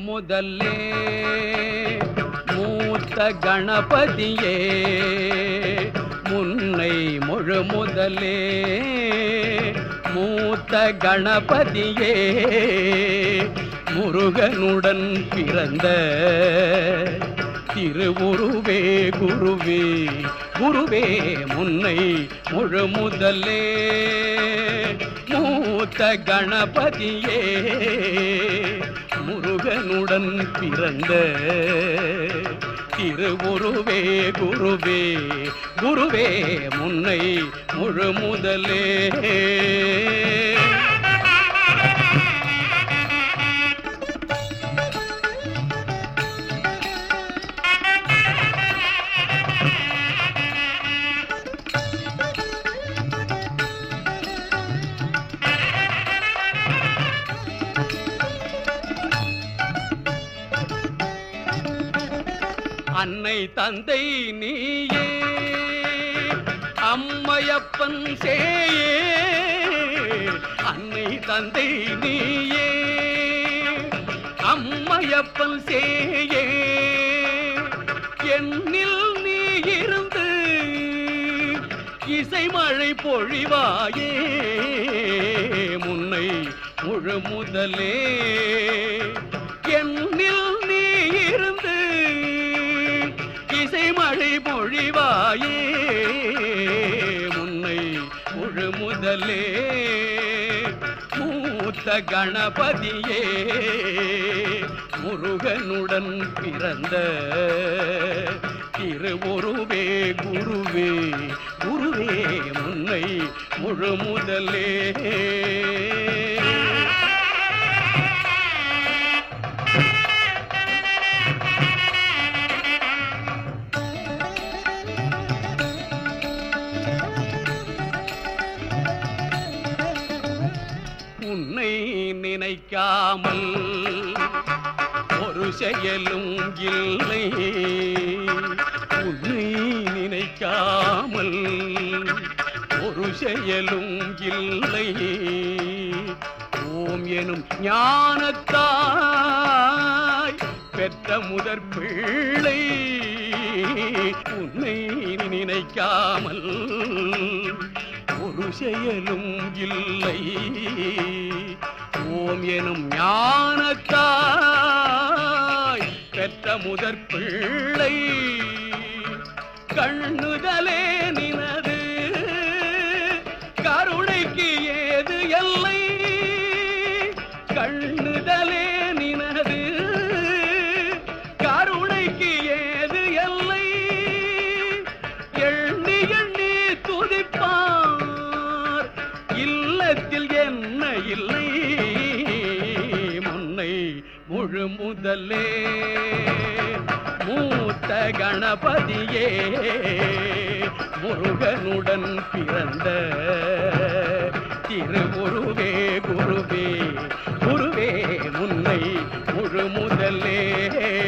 முதல்லே மூத்த கணபதியே முன்னை முழு முதலே மூத்த கணபதியே முருகனுடன் பிறந்த திருவுருவே குருவே குருவே முன்னை முழு முதலே மூத்த கணபதியே முருகனுடன் பிறந்த திருவுருவே குருவே குருவே முன்னை முழு முதலே அன்னை தந்தை நீயே அம்மையப்பன் சேயே அன்னை தந்தை நீயே அம்மையப்பன் சேயே என்னில் நீ இருந்து இசை மழை பொழிவாயே முன்னை முழு முதலே என்னில் நீ இருந்து இசை மழை பொழிவாயே முன்னை முழு முதலே மூத்த கணபதியே முருகனுடன் பிறந்த திருவுருவே குருவே குருவே முன்னை முழு முதலே உன்னை நினைக்காமல் ஒரு செயலும் இல்லை உன்னை நினைக்காமல் ஒரு செயலும் இல்லை ஓம் எனும் ஞானத்தாய் பெற்ற முதற் பிள்ளை உன்னை நினைக்காமல் ஒரு செயலும் இல்லை ஓம் எனும் ஞானத்தாய் பெற்ற முதற் பிள்ளை கண்ணுதலே நினது கருணைக்கு ஏது எல்லை கண்ணுதலே நினது கருணைக்கு ஏது எல்லை எண்ணி எண்ணி துதிப்பார் இல்லத்தில் என்ன இல்லை முன்னை முழு முதலே மூத்த கணபதியே முருகனுடன் பிறந்த திருவுருவே குருவே குருவே முன்னை முழு முதலே